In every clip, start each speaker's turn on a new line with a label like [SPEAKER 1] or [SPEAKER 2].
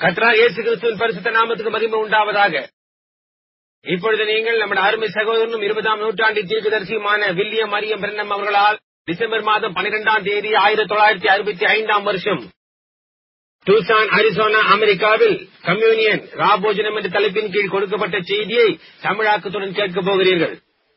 [SPEAKER 1] கத்ரா இயேசு கிறிஸ்துவின் பரிசுத்த நாமத்துக்கு மகிமை உண்டாவதாக இப்பொழுது நீங்கள் நம்முடைய அருமை சகோதரனும் இருபதாம் நூற்றாண்டின் தீர்க்கதரிசியுமான வில்லியம் மரியம் பிரண்ணம் அவர்களால் டிசம்பர் மாதம் பனிரெண்டாம் தேதி ஆயிரத்தி தொள்ளாயிரத்தி அறுபத்தி ஐந்தாம் வருஷம் டூசான் அரிசோனா அமெரிக்காவில் கம்யூனியன் ராபோஜனம் என்ற தலைப்பின் கீழ் கொடுக்கப்பட்ட செய்தியை தமிழாக்கத்துடன் கேட்கப் போகிறீர்கள்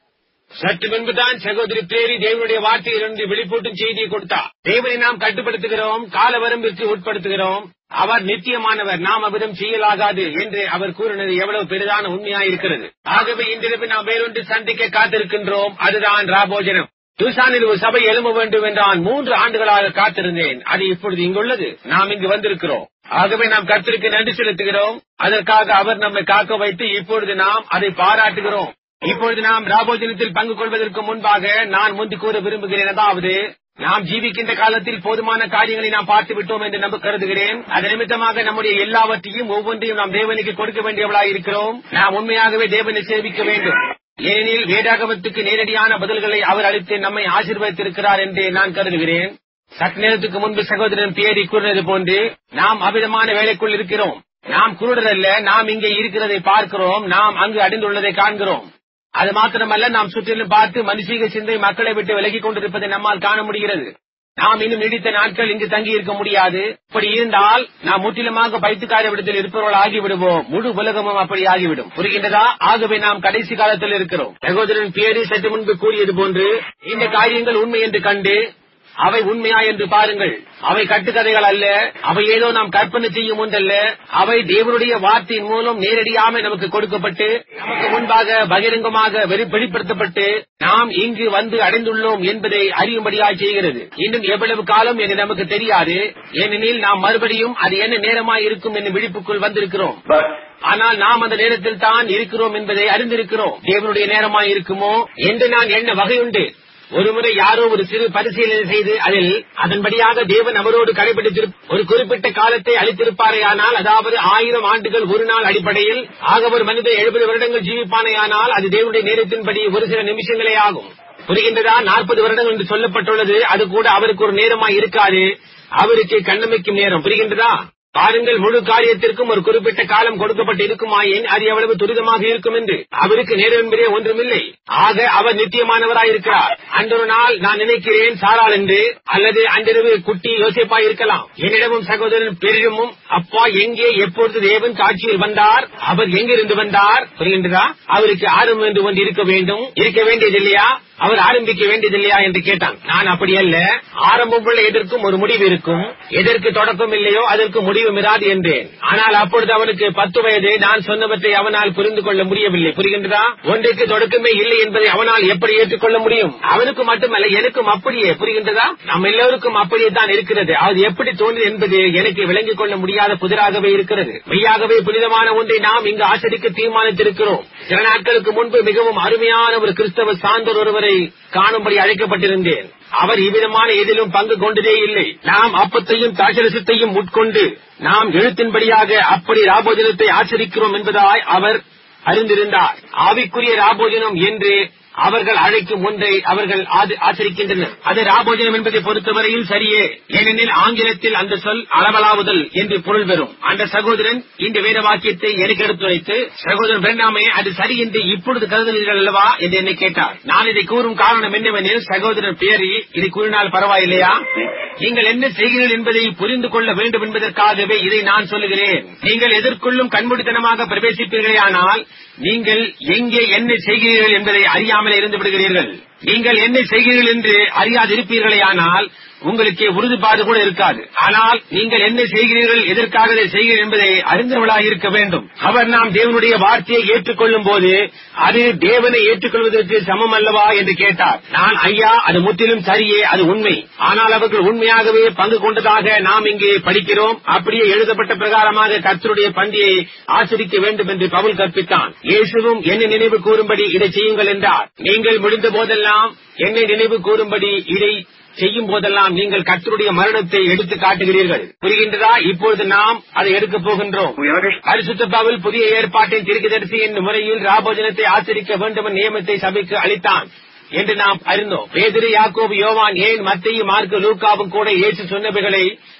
[SPEAKER 1] சற்று முன்புதான் சகோதரி பேரி தேவனுடைய வார்த்தையிலிருந்து வெளிப்பூட்டும் செய்தியை கொடுத்தார் தேவனை நாம் கட்டுப்படுத்துகிறோம் கால வரம்பிற்கு உட்படுத்துகிறோம் அவர் நித்தியமானவர் நாம் அவரிடம் செய்யலாகாது என்று அவர் கூறினது எவ்வளவு பெரிதான உண்மையாயிருக்கிறது ஆகவே இன்றிரவு நாம் வேறொன்று சந்திக்க காத்திருக்கின்றோம் அதுதான் ராபோஜனம் டூசானில் ஒரு சபை எழும்ப வேண்டும் என்றான் மூன்று ஆண்டுகளாக காத்திருந்தேன் அது இப்பொழுது இங்குள்ளது நாம் இங்கு வந்திருக்கிறோம் ஆகவே நாம் கர்த்தருக்கு நன்றி செலுத்துகிறோம் அதற்காக அவர் நம்மை காக்க வைத்து இப்பொழுது நாம் அதை பாராட்டுகிறோம் இப்பொழுது நாம் ராபோஜனத்தில் பங்கு கொள்வதற்கு முன்பாக நான் முந்தி கூற விரும்புகிறேன் அதாவது நாம் ஜீவிக்கின்ற காலத்தில் போதுமான காரியங்களை நாம் பார்த்து விட்டோம் என்று நம்ப கருதுகிறேன் அது நிமித்தமாக நம்முடைய எல்லாவற்றையும் ஒவ்வொன்றையும் நாம் தேவனுக்கு கொடுக்க வேண்டியவளாய் இருக்கிறோம் நாம் உண்மையாகவே தேவனை சேவிக்க வேண்டும் ஏனெனில் வேதாகமத்துக்கு நேரடியான பதில்களை அவர் அளித்து நம்மை ஆசீர்வதித்திருக்கிறார் என்று நான் கருதுகிறேன் சற்று நேரத்துக்கு முன்பு சகோதரன் பேரி கூறினது போன்று நாம் அவிதமான வேலைக்குள் இருக்கிறோம் நாம் குருடரல்ல நாம் இங்கே இருக்கிறதை பார்க்கிறோம் நாம் அங்கு அடைந்துள்ளதை காண்கிறோம் அது மாத்திரமல்ல நாம் சுற்றிலும் பார்த்து மனுஷீக சிந்தை மக்களை விட்டு விலகிக் கொண்டிருப்பதை நம்மால் காண முடிகிறது நாம் இன்னும் நீடித்த நாட்கள் இங்கு தங்கி இருக்க முடியாது அப்படி இருந்தால் நாம் முற்றிலுமாக பைத்துக்கார விடத்தில் இருப்பவர்கள் ஆகிவிடுவோம் முழு உலகமும் அப்படி ஆகிவிடும் புரிகின்றதா ஆகவே நாம் கடைசி காலத்தில் இருக்கிறோம் சகோதரன் பேரு சற்று முன்பு கூறியது போன்று இந்த காரியங்கள் உண்மை என்று கண்டு அவை உண்மையா என்று பாருங்கள் அவை கட்டுக்கதைகள் அல்ல அவை ஏதோ நாம் கற்பனை செய்யும் ஒன்றல்ல அவை தேவனுடைய வார்த்தையின் மூலம் நேரடியாக நமக்கு கொடுக்கப்பட்டு நமக்கு முன்பாக பகிரங்கமாக வெளிப்படுத்தப்பட்டு நாம் இங்கு வந்து அடைந்துள்ளோம் என்பதை அறியும்படியாய் செய்கிறது இன்னும் எவ்வளவு காலம் என்று நமக்கு தெரியாது ஏனெனில் நாம் மறுபடியும் அது என்ன நேரமாய் இருக்கும் என்னும் விழிப்புக்குள் வந்திருக்கிறோம் ஆனால் நாம் அந்த நேரத்தில் தான் இருக்கிறோம் என்பதை அறிந்திருக்கிறோம் தேவனுடைய நேரமாய் இருக்குமோ என்று நான் என்ன வகையுண்டு ஒருமுறை யாரோ ஒரு சிறு பரிசீலனை செய்து அதில் அதன்படியாக தேவன் அவரோடு கடைபிடித்திரு ஒரு குறிப்பிட்ட காலத்தை அளித்திருப்பாரேயானால் அதாவது ஆயிரம் ஆண்டுகள் ஒரு நாள் அடிப்படையில் ஆக ஒரு மனிதர் எழுபது வருடங்கள் ஜீவிப்பானேயானால் அது தேவனுடைய நேரத்தின்படி ஒரு சில நிமிஷங்களே ஆகும் புரிகின்றதா நாற்பது வருடங்கள் என்று சொல்லப்பட்டுள்ளது அது கூட அவருக்கு ஒரு நேரமாய் இருக்காது அவருக்கு கண்ணமைக்கும் நேரம் புரிகின்றதா பாருங்கள் முழு காரியத்திற்கும் ஒரு குறிப்பிட்ட காலம் கொடுக்கப்பட்டு இருக்குமாயின் அது எவ்வளவு துரிதமாக இருக்கும் என்று அவருக்கு நேரம் என்பதே ஒன்றுமில்லை ஆக அவர் நித்தியமானவராயிருக்கிறார் அன்றொரு நாள் நான் நினைக்கிறேன் சாராள் என்று அல்லது அன்றிரவு குட்டி யோசிப்பா இருக்கலாம் என்னிடமும் சகோதரன் பெரிடமும் அப்பா எங்கே எப்பொழுது தேவன் காட்சியில் வந்தார் அவர் எங்கிருந்து வந்தார் புரிகின்றதா அவருக்கு ஆரம்பம் என்று ஒன்று இருக்க வேண்டும் இருக்க வேண்டியதில்லையா அவர் ஆரம்பிக்க வேண்டியதில்லையா என்று கேட்டான் நான் அப்படி அல்ல ஆரம்பம் உள்ள எதற்கும் ஒரு முடிவு இருக்கும் எதற்கு தொடக்கம் இல்லையோ அதற்கு முடிவும் இராது என்றேன் ஆனால் அப்பொழுது அவனுக்கு பத்து வயது நான் சொன்னவற்றை அவனால் புரிந்து கொள்ள முடியவில்லை புரிகின்றதா ஒன்றுக்கு தொடக்கமே இல்லை என்பதை அவனால் எப்படி ஏற்றுக்கொள்ள முடியும் அவனுக்கு மட்டுமல்ல எனக்கும் அப்படியே புரிகின்றதா நம்ம எல்லோருக்கும் அப்படியே தான் இருக்கிறது அது எப்படி தோன்றுது என்பது எனக்கு விளங்கிக் கொள்ள முடியாத புதிராகவே இருக்கிறது மெய்யாகவே புனிதமான ஒன்றை நாம் இங்கு ஆசிரிக்க தீர்மானித்திருக்கிறோம் சில நாட்களுக்கு முன்பு மிகவும் அருமையான ஒரு கிறிஸ்தவ சான்றோர் ஒருவரை காணும்படி அழைக்கப்பட்டிருந்தேன் அவர் இவ்விதமான எதிலும் பங்கு கொண்டதே இல்லை நாம் அப்பத்தையும் தாசரசத்தையும் உட்கொண்டு நாம் எழுத்தின்படியாக அப்படி ராபோஜனத்தை ஆச்சரிக்கிறோம் என்பதாய் அவர் அறிந்திருந்தார் ஆவிக்குரிய ராபோஜனம் என்று அவர்கள் அழைக்கும் ஒன்றை அவர்கள் ஆச்சரிக்கின்றனர் அது ராபோஜனம் என்பதை பொறுத்தவரையில் சரியே ஏனெனில் ஆங்கிலத்தில் அந்த சொல் அளவலாவுதல் என்று பொருள் பெறும் அந்த சகோதரன் இந்த வேத வாக்கியத்தை எனக்கு எடுத்துரைத்து சகோதரன் பிரண்ணாமே அது சரி என்று இப்பொழுது கருதுகிறீர்கள் அல்லவா என்று என்னை கேட்டார் நான் இதை கூறும் காரணம் என்னவெனில் சகோதரன் பேரி இதை கூறினால் பரவாயில்லையா நீங்கள் என்ன செய்கிறீர்கள் என்பதை புரிந்து கொள்ள வேண்டும் என்பதற்காகவே இதை நான் சொல்லுகிறேன் நீங்கள் எதற்குள்ளும் கண்மூடித்தனமாக பிரவேசிப்பீர்களே ஆனால் நீங்கள் எங்கே என்ன செய்கிறீர்கள் என்பதை அறியாமல் இருந்து விடுகிறீர்கள் நீங்கள் என்ன செய்கிறீர்கள் என்று அறியாதிருப்பீர்களே ஆனால் உங்களுக்கு உறுதிப்பாடு கூட இருக்காது ஆனால் நீங்கள் என்ன செய்கிறீர்கள் எதற்காக இதை செய்கிறீர்கள் என்பதை அறிந்தவர்களாக இருக்க வேண்டும் அவர் நாம் தேவனுடைய வார்த்தையை ஏற்றுக்கொள்ளும் போது அது தேவனை ஏற்றுக்கொள்வதற்கு சமம் அல்லவா என்று கேட்டார் நான் ஐயா அது முற்றிலும் சரியே அது உண்மை ஆனால் அவர்கள் உண்மையாகவே பங்கு கொண்டதாக நாம் இங்கே படிக்கிறோம் அப்படியே எழுதப்பட்ட பிரகாரமாக கர்த்தருடைய பண்டியை ஆசிரிக்க வேண்டும் என்று பவுல் கற்பித்தான் இயேசுவும் என்னை நினைவு கூறும்படி இதை செய்யுங்கள் என்றார் நீங்கள் முடிந்த போதெல்லாம் என்னை நினைவு கூறும்படி இதை செய்யும் போதெல்லாம் நீங்கள் கர்த்தருடைய மரணத்தை எடுத்து காட்டுகிறீர்கள் புரிகின்றதா இப்பொழுது நாம் அதை எடுக்கப் போகின்றோம்
[SPEAKER 2] We understand.
[SPEAKER 1] பரிசுத்த பவுல் புதிய ஏற்பாட்டின் தீர்க்கதரிசி என்ற முறையில் ராபோஜனத்தை ஆச்சரிக்க வேண்டும் என்ற நியமத்தை சபைக்கு அளித்தான் என்று நாம் அறிந்தோம் பேதிரு யாக்கோபு யோவான் ஏன் மத்திய மார்க்கு லூக்காவும் கூட இயேசு சொன்னவைகளை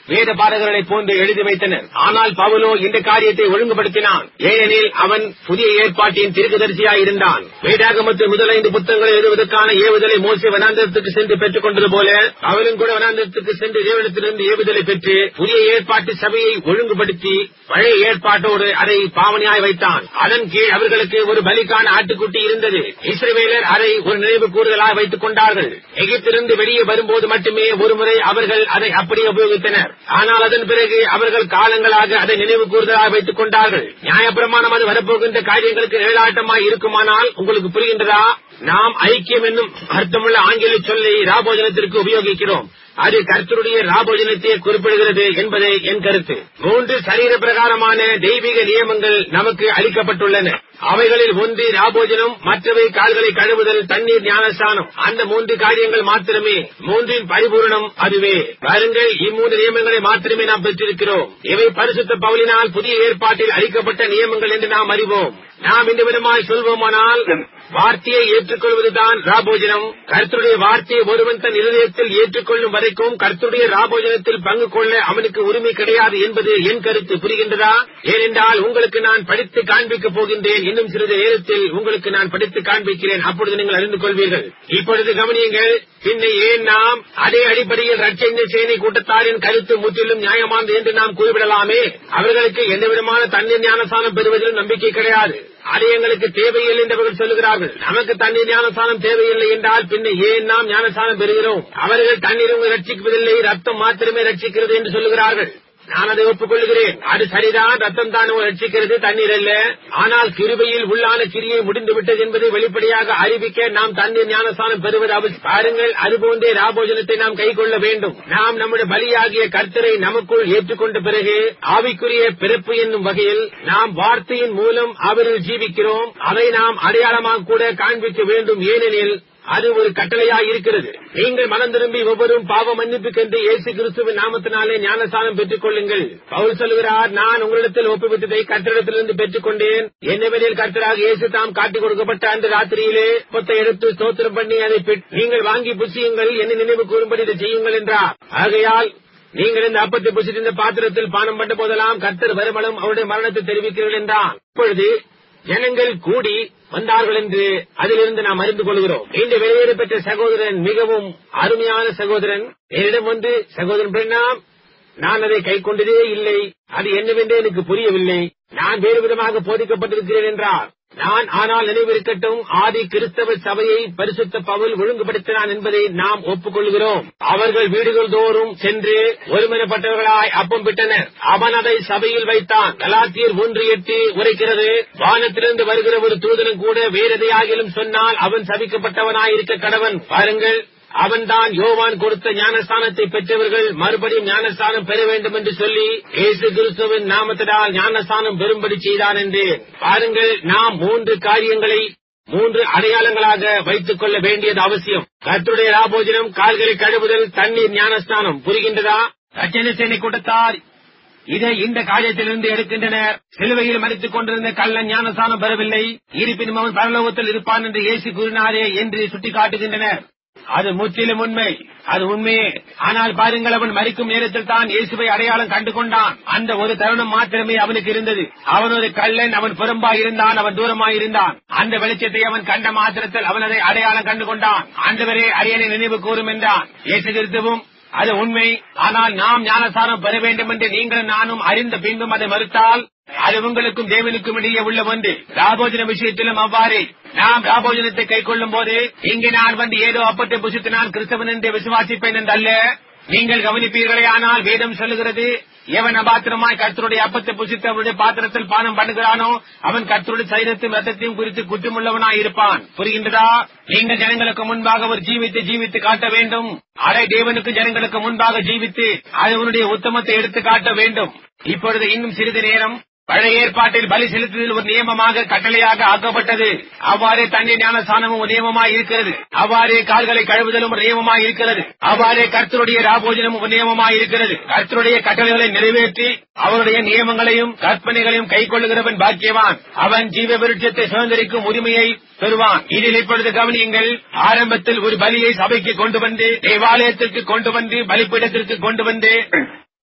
[SPEAKER 1] வேத பாடகர்களைப் போன்று எழுதி வைத்தனர் ஆனால் பவுலோ இந்த காரியத்தை ஒழுங்குபடுத்தினான் ஏனெனில் அவன் புதிய ஏற்பாட்டின் தீர்க்கதரிசியாய் இருந்தான் வேதாகமத்தின் முதல் ஐந்து புத்தகங்களை எழுதுவதற்கான ஏவுதலை மோசே வனாந்தரத்துக்கு சென்று பெற்றுக் கொண்டது போல அவரும் கூட வனாந்தரத்துக்கு சென்று தேவனத்திலிருந்து ஏவுதலை பெற்று புதிய ஏற்பாட்டு சபையை ஒழுங்குபடுத்தி பழைய ஏற்பாட்டோடு அதை பாவனையாய் வைத்தான் அதன் கீழ் அவர்களுக்கு ஒரு பலிக்கான ஆட்டுக்குட்டி இருந்தது இஸ்ரவேலர் அதை ஒரு நினைவு கூறுதலாய் வைத்துக் கொண்டார்கள் எகிப்திலிருந்து வெளியே வரும்போது மட்டுமே ஒருமுறை அவர்கள் அதை அப்படியே உபயோகித்தனர் ஆனால் அதன் பிறகு அவர்கள் காலங்களாக அதை நினைவு கூறுதலாக வைத்துக் கொண்டார்கள் நியாயப்பிரமாணம் அது வரப்போகின்ற காரியங்களுக்கு நிழலாட்டமாய் இருக்குமானால் உங்களுக்கு புரிகின்றதா நாம் ஐக்கியம் என்னும் அர்த்தமுள்ள ஆங்கில சொல்லை ராபோஜனத்திற்கு உபயோகிக்கிறோம் அது கர்த்தருடைய ராபோஜனத்தை குறிப்பிடுகிறது என்பதே என் கருத்து மூன்று சரீர பிரகாரமான தெய்வீக நியமங்கள் நமக்கு அளிக்கப்பட்டுள்ளன அவைகளில் ஒன்று ராபோஜனம் மற்றவை கால்களை கழுவுதல் தண்ணீர் ஞானஸ்தானம் அந்த மூன்று காரியங்கள் மாத்திரமே மூன்றின் பரிபூரணம் அதுவே பாருங்கள் இம்மூன்று நியமங்களை மாத்திரமே நாம் பெற்றிருக்கிறோம் இவை பரிசுத்த பவுலினால் புதிய ஏற்பாட்டில் அளிக்கப்பட்ட நியமங்கள் என்று நாம் அறிவோம் நாம் இந்த விதமாய் சொல்வோமானால் வார்த்தையை ஏற்றுக்கொள்வதுதான் ராபோஜனம் கர்த்தருடைய வார்த்தையை ஒருவன் தன் இருதயத்தில் ஏற்றுக்கொள்ளும் வரைக்கும் கர்த்தருடைய ராபோஜனத்தில் பங்கு கொள்ள அவனுக்கு உரிமை கிடையாது என்பது என் கருத்து புரிகின்றதா ஏனென்றால் உங்களுக்கு நான் படித்து காண்பிக்கப் போகின்றேன் இன்னும் சிறிது நேரத்தில் உங்களுக்கு நான் படித்து காண்பிக்கிறேன் அப்பொழுது நீங்கள் அறிந்து கொள்வீர்கள் இப்பொழுது கவனியுங்கள் பின்ன ஏன் நாம் அதே அடிப்படையில் ரட்சங்க சேனை கூட்டத்தாரின் கருத்து முற்றிலும் நியாயமானது என்று நாம் கூறிவிடலாமே அவர்களுக்கு எந்த விதமான தண்ணீர் ஞானசானம் பெறுவதிலும் நம்பிக்கை கிடையாது அது எங்களுக்கு தேவையில்லை என்று அவர்கள் சொல்லுகிறார்கள் நமக்கு தண்ணீர் ஞானசானம் தேவையில்லை என்றால் பின்ன ஏன் நாம் ஞானசானம் பெறுகிறோம் அவர்கள் தண்ணீரும் ரட்சிப்பதில்லை ரத்தம் மாத்திரமே ரட்சிக்கிறது என்று சொல்லுகிறார்கள் நான் அதை ஒப்புக்கொள்கிறேன் அது சரிதான் ரத்தம் தான் ரட்சிக்கிறது தண்ணீர் அல்ல ஆனால் கிருபையில் உள்ளான கிரியை முடிந்து விட்டது என்பதை வெளிப்படையாக அறிவிக்க நாம் தண்ணீர் ஞானஸ்தானம் பெறுவது அவசியம் பாருங்கள் அதுபோன்றே ராபோஜனத்தை நாம் கை கொள்ள வேண்டும் நாம் நம்முடைய பலியாகிய கர்த்தரை நமக்குள் ஏற்றுக்கொண்ட பிறகு ஆவிக்குரிய பிறப்பு என்னும் வகையில் நாம் வார்த்தையின் மூலம் அவரில் ஜீவிக்கிறோம் அதை நாம் அடையாளமாக கூட காண்பிக்க வேண்டும் ஏனெனில் அது ஒரு கட்டளையாய் இருக்கிறது நீங்கள் மனம் திரும்பி ஒவ்வொரும் பாவ மன்னிப்புக்கென்று இயேசு கிறிஸ்துவின் நாமத்தினாலே ஞானஸ்தானம் பெற்றுக் கொள்ளுங்கள் பவுல் சொல்கிறார் நான் உங்களிடத்தில் ஒப்புவித்ததை கர்த்தரிடத்திலிருந்து பெற்றுக் கொண்டேன் என்னவெனில் கர்த்தராக இயேசு தாம் காட்டிக் கொடுக்கப்பட்ட அந்த ராத்திரியிலே பொத்தை எடுத்து ஸ்தோத்திரம் பண்ணி அதை பெற்- நீங்கள் வாங்கி புசியுங்கள் என்ன நினைவு கூறும்படி இதை செய்யுங்கள் என்றார் ஆகையால் நீங்கள் இந்த அப்பத்தை புசித்து இந்த பாத்திரத்தில் பானம் பண்ண போதெல்லாம் கர்த்தர் வருமளம் அவருடைய மரணத்தை தெரிவிக்கிறீர்கள் என்றான் இப்பொழுது ஜனங்கள் கூடி வந்தார்கள் என்று அதிலிருந்து நாம் அறிந்து கொள்கிறோம் இந்த வெளியேற பெற்ற சகோதரன் மிகவும் அருமையான சகோதரன் என்னிடம் வந்து சகோதரன் பிரணாம் நான் அதை கை கொண்டதே இல்லை அது என்னவென்றே எனக்கு புரியவில்லை நான் வேறு விதமாக போதிக்கப்பட்டிருக்கிறேன் என்றார் நான் ஆனால் நினைவிருக்கட்டும் ஆதி கிறிஸ்தவ சபையை பரிசுத்த பவுல் ஒழுங்குபடுத்தினான் என்பதை நாம் ஒப்புக்கொள்கிறோம் அவர்கள் வீடுகள் தோறும் சென்று ஒருமனப்பட்டவர்களாய் அப்பம் விட்டனர் அவன் அதை சபையில் வைத்தான் கலாத்தியர் ஒன்று எட்டு உரைக்கிறது வானத்திலிருந்து வருகிற ஒரு தூதனும் கூட வேறெதையாகிலும் சொன்னால் அவன் சபிக்கப்பட்டவனாயிருக்க கடவன் பாருங்கள் அவன்தான் யோவான் கொடுத்த ஞானஸ்தானத்தை பெற்றவர்கள் மறுபடியும் ஞானஸ்தானம் பெற வேண்டும் என்று சொல்லி இயேசு கிறிஸ்துவின் நாமத்தினால் ஞானஸ்தானம் பெறும்படி செய்தான் என்று பாருங்கள் நாம் மூன்று காரியங்களை மூன்று அடையாளங்களாக வைத்துக் கொள்ள வேண்டியது அவசியம் கர்த்தருடைய ராபோஜனம் கால்களை கழுவுதல் தண்ணீர் ஞானஸ்தானம் புரிகின்றதா ரச்சனை சேனை கூட்டத்தார் இதை இந்த காரியத்திலிருந்து எடுக்கின்றனர் சிலுவையில் மறித்துக் கொண்டிருந்த கள்ளன் ஞானஸ்தானம் பெறவில்லை இருப்பினும் அவன் பரலோகத்தில் இருப்பான் என்று இயேசு கூறினாரே என்று சுட்டிக்காட்டுகின்றனர் அது முற்றிலும் உண்மை அது உண்மையே ஆனால் பாருங்கள் அவன் மறிக்கும் நேரத்தில் தான் இயேசுவை அடையாளம் கண்டு கொண்டான் அந்த ஒரு தருணம் மாத்திரமே அவனுக்கு இருந்தது அவன் ஒரு கள்ளன் அவன் புறம்பாய் இருந்தான் அவன் தூரமாய் இருந்தான் அந்த வெளிச்சத்தை அவன் கண்ட மாத்திரத்தில் அவன் அதை அடையாளம் கண்டு கொண்டான் ஆண்டவரே அரியணை நினைவு கூறும் என்றான் இயேசு கிறிஸ்துவும் அது உண்மை ஆனால் நாம் ஞானசாரம் பெற வேண்டும் என்று நீங்களும் நானும் அறிந்த பின்பும் அதை மறுத்தால் அது உங்களுக்கும் தேவனுக்கும் இடையே உள்ள ஒன்று ராபோஜன விஷயத்திலும் அவ்வாறே நாம் ராபோஜனத்தை கை கொள்ளும் போது இங்கே நான் வந்து ஏதோ அப்பத்தை புசித்து நான் கிறிஸ்தவன் என்று விசுவாசிப்பேன் என்றல்ல நீங்கள் கவனிப்பீர்களே ஆனால் வேதம் சொல்லுகிறது எவன் அபாத்திரமாய் கர்த்தருடைய அப்பத்தை புசித்து அவருடைய பாத்திரத்தில் பானம் பண்ணுகிறானோ அவன் கர்த்தருடைய சைரத்தையும் ரத்தத்தையும் குறித்து குற்றமுள்ளவனாய் இருப்பான் புரிகின்றதா நீங்கள் ஜனங்களுக்கு முன்பாக ஒரு ஜீவித்து ஜீவித்து காட்ட வேண்டும் அரை தேவனுக்கு ஜனங்களுக்கு முன்பாக ஜீவித்து அவனுடைய உத்தமத்தை எடுத்து காட்ட வேண்டும் இப்பொழுது இன்னும் சிறிது நேரம் பழைய ஏற்பாட்டில் பலி செலுத்துதல் ஒரு நியமமாக கட்டளையாக ஆக்கப்பட்டது அவ்வாறே தண்ணீர் ஞானஸ்தானமும் ஒரு நியமமாய் இருக்கிறது அவ்வாறே கால்களை கழுவுதலும் ஒரு நியமமாய் இருக்கிறது அவ்வாறே கர்த்தருடைய ராபோஜனமும் ஒரு நியமமாய் இருக்கிறது கர்த்தருடைய கட்டளைகளை நிறைவேற்றி அவருடைய நியமங்களையும் கற்பனைகளையும் கை கொள்ளுகிறவன் பாக்கியவான் அவன் ஜீவ விருட்சத்தை சுதந்திரிக்கும் உரிமையை பெறுவான் இதில் இப்பொழுது கவனியுங்கள் ஆரம்பத்தில் ஒரு பலியை சபைக்கு கொண்டு வந்து தேவாலயத்திற்கு கொண்டு வந்து பலிப்பீடத்திற்கு கொண்டு வந்து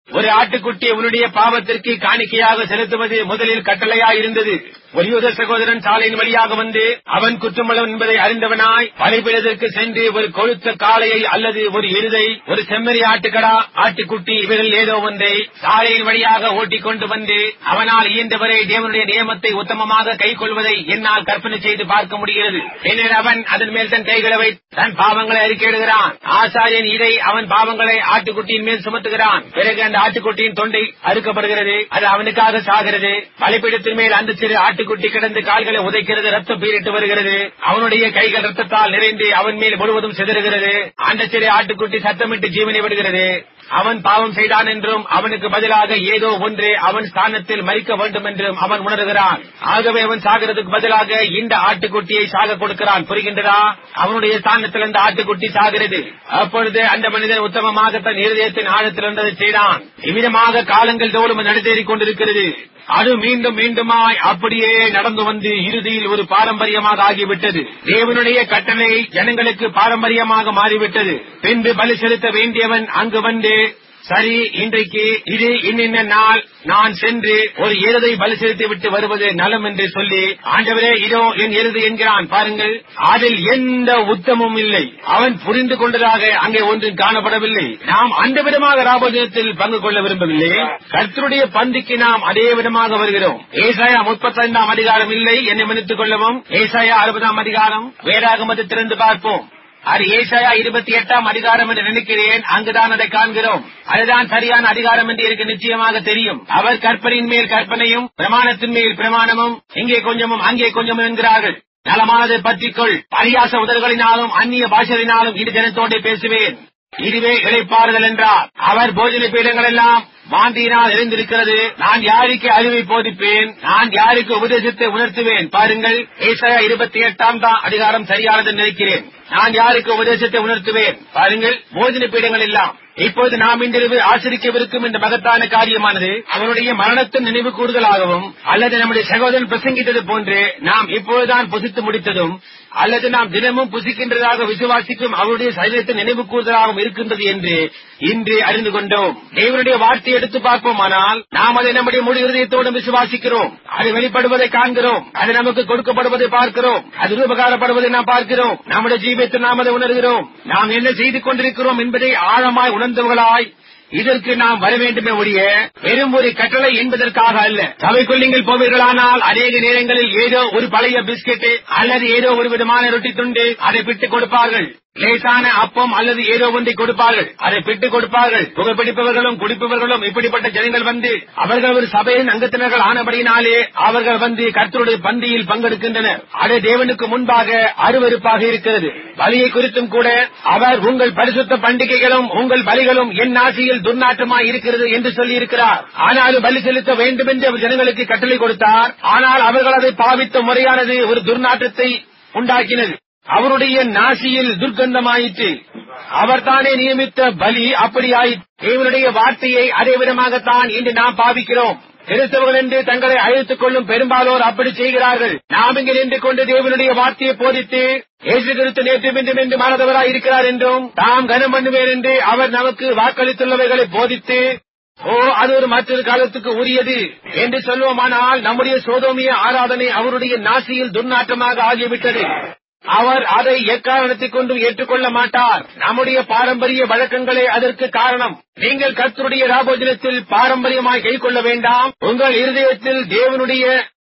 [SPEAKER 1] ஒரு ஆட்டுக்குட்டி உன்னுடைய பாவத்திற்கு காணிக்கையாக செலுத்துவது முதலில் கட்டளையாய் இருந்தது ஒரு யூத சகோதரன் சாலையின் வழியாக வந்து அவன் குற்றமளவன் என்பதை அறிந்தவனாய் பலிபீடத்திற்கு சென்று ஒரு கொழுத்த காளையை அல்லது ஒரு எருதை ஒரு செம்மறி ஆட்டுக்கடா ஆட்டுக்குட்டி இவைகள் ஏதோ ஒன்றை சாலையின் வழியாக ஓட்டிக் கொண்டு வந்து அவனால் இயன்றவரை தேவனுடைய நியமத்தை உத்தமமாக கை கொள்வதை என்னால் கற்பனை செய்து பார்க்க முடிகிறது பின்னர் அவன் அதன் மேல் தன் கைகளை வைத்து தன் பாவங்களை அறிக்கையிடுகிறான் ஆசாரியன் இதை அவன் பாவங்களை ஆட்டுக்குட்டியின் மேல் சுமத்துகிறான் பிறகு அந்த ஆட்டுக்குட்டியின் தொண்டை அறுக்கப்படுகிறது அது அவனுக்காக சாகிறது பலிப்பீடத்தின் மேல் அந்த சிறு ஆட்டுக்குட்டி கிடந்து கால்களை உதைக்கிறது ரத்தம் பீரிட்டு வருகிறது அவனுடைய கைகள் ரத்தத்தால் நிறைந்து அவன் மேல் முழுவதும் சிதறுகிறது அந்த சிறு ஆட்டுக்குட்டி சத்தமிட்டு ஜீவனை விடுகிறது அவன் பாவம் செய்தான் என்றும் அவனுக்கு பதிலாக ஏதோ ஒன்று அவன் ஸ்தானத்தில் மறிக்க வேண்டும் என்றும் அவன் உணர்கிறான் ஆகவே அவன் சாகிறதுக்கு பதிலாக இந்த ஆட்டுக்குட்டியை சாக கொடுக்கிறான் புரிகின்றதா அவனுடைய ஸ்தானத்தில் அந்த ஆட்டுக்குட்டி சாகிறது அப்பொழுது அந்த மனிதன் உத்தமமாக தன் இருதயத்தின் ஆழத்தில் இருந்ததை செய்தான் இவ்விதமாக காலங்கள் தோறும் நடத்தேறிக் கொண்டிருக்கிறது அது மீண்டும் மீண்டுமாய் அப்படியே நடந்து வந்து இறுதியில் ஒரு பாரம்பரியமாக ஆகிவிட்டது தேவனுடைய கட்டளை ஜனங்களுக்கு பாரம்பரியமாக மாறிவிட்டது பின்பு பலி செலுத்த வேண்டியவன் அங்கு வந்து சரி இன்றைக்கு இது இன்னின்ன நாள் நான் சென்று ஒரு எருதை பலி செலுத்தி விட்டு வருவது நலம் என்று சொல்லி ஆண்டவரே இதோ என் எருது என்கிறான் பாருங்கள் அதில் எந்த உத்தமும் இல்லை அவன் புரிந்து கொண்டதாக அங்கே ஒன்றும் காணப்படவில்லை நாம் அந்த விதமாக ராபோஜனத்தில் பங்கு கொள்ள விரும்பவில்லை கர்த்தருடைய பந்திக்கு நாம் அதே விதமாக வருகிறோம் ஏசாயா முப்பத்தைந்தாம் அதிகாரம் இல்லை என்னை மன்னித்துக் கொள்ளவும் ஏசாயா அறுபதாம் அதிகாரம் வேறாகமத்தை திறந்து பார்ப்போம் அது ஏசாயா இருபத்தி எட்டாம் அதிகாரம் என்று நினைக்கிறேன் அங்குதான் அதை காண்கிறோம் அதுதான் சரியான அதிகாரம் என்று எனக்கு நிச்சயமாக தெரியும் அவர் கற்பனையின் மேல் கற்பனையும் பிரமாணத்தின் மேல் பிரமாணமும் இங்கே கொஞ்சமும் அங்கே கொஞ்சமும் என்கிறார்கள் நலமானதை பற்றிக்கொள் பரியாச உதல்களினாலும் அந்நிய பாஷையினாலும் இது ஜனத்தோடு பேசுவேன் இதுவே இழைப்பாறுதல் என்றார் அவர் போஜன பீடங்கள் எல்லாம் வாந்தியினால் எழுந்திருக்கிறது நான் யாருக்கு அறிவை போதிப்பேன் நான் யாருக்கு உபதேசத்தை உணர்த்துவேன் பாருங்கள் ஏசாயா இருபத்தி எட்டாம் தான் அதிகாரம் சரியானது நினைக்கிறேன் நான் யாருக்கு உபதேசத்தை உணர்த்துவேன் பாருங்கள் போஜன பீடங்கள் எல்லாம் இப்போது நாம் இன்றிரவு ஆசிரிக்கவிருக்கும் இந்த மகத்தான காரியமானது அவனுடைய மரணத்தின் நினைவு கூறுதலாகவும் அல்லது நம்முடைய சகோதரன் பிரசங்கித்தது போன்று நாம் இப்போதுதான் புசித்து முடித்ததும் அல்லது நாம் தினமும் புசிக்கின்றதாக விசுவாசிக்கும் அவருடைய சரீரத்தை நினைவு கூறுதலாகவும் இருக்கின்றது என்று இன்று அறிந்து கொண்டோம் தேவனுடைய வார்த்தை எடுத்து பார்ப்போமானால் நாம் அதை நம்முடைய முழு இருதயத்தோடு விசுவாசிக்கிறோம் அது வெளிப்படுவதை காண்கிறோம் அது நமக்கு கொடுக்கப்படுவதை பார்க்கிறோம் அது உபகாரப்படுவதை நாம் பார்க்கிறோம் நம்முடைய ஜீவியத்தில் நாம் அதை உணர்கிறோம் நாம் என்ன செய்து கொண்டிருக்கிறோம் என்பதை ஆழமாய் உணர்ந்தவர்களாய் இதற்கு நாம் வர வேண்டுமே ஒழிய வெறும் ஒரு கட்டளை என்பதற்காக அல்ல சபைக்குள் நீங்கள் போவீர்களானால் அநேக நேரங்களில் ஏதோ ஒரு பழைய பிஸ்கெட் அல்லது ஏதோ ஒரு விதமான ரொட்டி துண்டு அதை பிட்டுக் கொடுப்பார்கள் லேசான அப்பம் அல்லது ஏதோ ஒன்றை கொடுப்பார்கள் அதை பிட்டுக் கொடுப்பார்கள் புகைப்பிடிப்பவர்களும் குடிப்பவர்களும் இப்படிப்பட்ட ஜனங்கள் வந்து அவர்கள் ஒரு சபையின் அங்கத்தினர்கள் ஆனபடியினாலே அவர்கள் வந்து கர்த்தருடைய பந்தியில் பங்கெடுக்கின்றனர் அது தேவனுக்கு முன்பாக அருவருப்பாக இருக்கிறது பலியை குறித்தும் கூட அவர் உங்கள் பரிசுத்த பண்டிகைகளும் உங்கள் பலிகளும் என் ஆசையில் துர்நாற்றமாய் இருக்கிறது என்று சொல்லி இருக்கிறார் ஆனாலும் பலி செலுத்த வேண்டும் என்று அவர் ஜனங்களுக்கு கட்டளை கொடுத்தார் ஆனால் அவர்கள் அதை பாவித்த முறையானது ஒரு துர்நாற்றத்தை உண்டாக்கினது அவருடைய நாசியில் துர்க்கந்தமாயிற்று அவர் தானே நியமித்த பலி அப்படியாயிற்று தேவனுடைய வார்த்தையை அதே விதமாகத்தான் இன்று நாம் பாவிக்கிறோம் கிறிஸ்தவர்கள் என்று தங்களை அழைத்துக் கொள்ளும் பெரும்பாலோர் அப்படி செய்கிறார்கள் நாம் இங்கு நின்று கொண்டு தேவனுடைய வார்த்தையை போதித்து இயேசு கிறிஸ்து நேற்று மீண்டும் என்று மாறதவராய் இருக்கிறார் என்றும் தாம் கனம் பண்ணுவேன் என்று அவர் நமக்கு வாக்களித்துள்ளவைகளை போதித்து ஓ அது ஒரு மற்றொரு காலத்துக்கு உரியது என்று சொல்லுவோமானால் நம்முடைய சோதோமிய ஆராதனை அவருடைய நாசியில் துர்நாற்றமாக ஆகிவிட்டது அவர் அதை எக்காரணத்தைக் கொண்டும் ஏற்றுக்கொள்ள மாட்டார் நம்முடைய பாரம்பரிய வழக்கங்களே அதற்கு காரணம் நீங்கள் கர்த்தருடைய ராபோஜனத்தில் பாரம்பரியமாய் கை கொள்ள வேண்டாம் உங்கள் இருதயத்தில் தேவனுடைய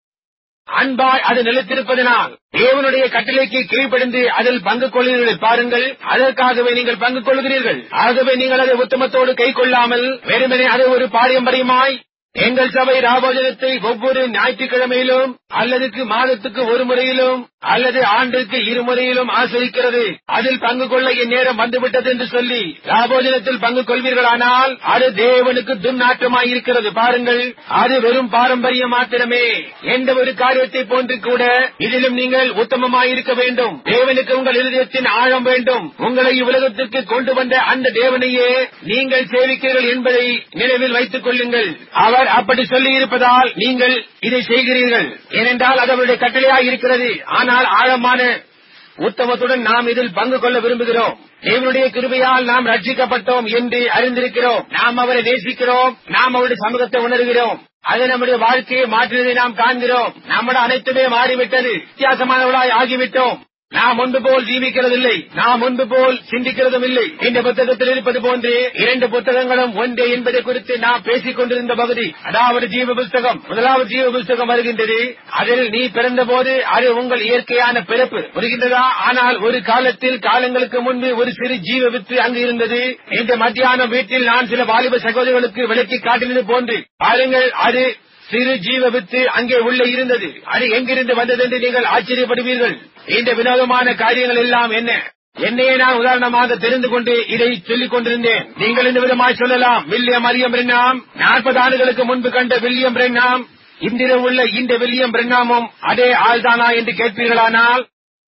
[SPEAKER 1] அன்பாய் அது நிலைத்திருப்பதனால் தேவனுடைய கட்டளைக்கு கீழ்ப்படிந்து அதில் பங்கு கொள்கிறீர்கள் பாருங்கள் அதற்காகவே நீங்கள் பங்கு கொள்கிறீர்கள் ஆகவே நீங்கள் அதை உத்தமத்தோடு கை கொள்ளாமல் வெறுமனே அதை ஒரு பாரம்பரியமாய் எங்கள் சபை ராபோஜனத்தை ஒவ்வொரு ஞாயிற்றுக்கிழமையிலும் அல்லதுக்கு மாதத்துக்கு ஒரு முறையிலும் அல்லது ஆண்டுக்கு இருமுறையிலும் ஆசிரிக்கிறது அதில் பங்கு கொள்ள என் நேரம் வந்துவிட்டது என்று சொல்லி ராபோஜனத்தில் பங்கு கொள்வீர்களானால் அது தேவனுக்கு துர்நாற்றமாய் இருக்கிறது பாருங்கள் அது வெறும் பாரம்பரியம் மாத்திரமே எந்த ஒரு காரியத்தை போன்று கூட இதிலும் நீங்கள் உத்தமமாய் இருக்க வேண்டும் தேவனுக்கு உங்கள் இருதயத்தின் ஆழம் வேண்டும் உங்களை இவ்வுலகத்திற்கு கொண்டு வந்த அந்த தேவனையே நீங்கள் சேவிக்கிறீர்கள் என்பதை நினைவில் வைத்துக் கொள்ளுங்கள் அவர் அப்படி சொல்லி இருப்பதால் நீங்கள் இதை செய்கிறீர்கள் ஏனென்றால் அது அவருடைய கட்டளையாய் இருக்கிறது ஆனால் ஆழமான உத்தமத்துடன் நாம் இதில் பங்கு கொள்ள விரும்புகிறோம் தேவனுடைய கிருபையால் நாம் ரட்சிக்கப்பட்டோம் என்று அறிந்திருக்கிறோம் நாம் அவரை நேசிக்கிறோம் நாம் அவருடைய சமூகத்தை உணர்கிறோம் அது நம்முடைய வாழ்க்கையை மாற்றியதை நாம் காண்கிறோம் நம்முடைய அனைத்துமே மாறிவிட்டது வித்தியாசமானவர்களாய் ஆகிவிட்டோம் நாம் முன்பு போல் ஜீவிக்கிறதில்லை நாம் முன்பு போல் சிந்திக்கிறதும் இல்லை இந்த புத்தகத்தில் இருப்பது போன்று இரண்டு புத்தகங்களும் ஒன்றே என்பதை குறித்து நாம் பேசிக் கொண்டிருந்த பகுதி அதாவது ஜீவ புஸ்தகம் முதலாவது ஜீவ புஸ்தகம் வருகின்றது அதில் நீ பிறந்தபோது அது உங்கள் இயற்கையான பிறப்பு புரிகின்றதா ஆனால் ஒரு காலத்தில் காலங்களுக்கு முன்பு ஒரு சிறு ஜீவ வித்து அங்கு இருந்தது இந்த மத்தியானம் வீட்டில் நான் சில வாலிப சகோதரர்களுக்கு விளக்கி காட்டினது போன்று பாருங்கள் அது சிறு ஜீவ வித்து அங்கே உள்ளே இருந்தது அது எங்கிருந்து வந்தது என்று நீங்கள் ஆச்சரியப்படுவீர்கள் இந்த வினோதமான காரியங்கள் எல்லாம் என்ன என்னையே நான் உதாரணமாக தெரிந்து கொண்டு இதை சொல்லிக் கொண்டிருந்தேன் நீங்கள் இந்த விதமாய் சொல்லலாம் வில்லியம் அரியம் பிரென்னாம் நாற்பது ஆண்டுகளுக்கு முன்பு கண்ட வில்லியம் பிரென்னாம் இன்றிரவு உள்ள இந்த வில்லியம் பிரென்னாமும் அதே ஆள்தானா என்று கேட்பீர்களானால்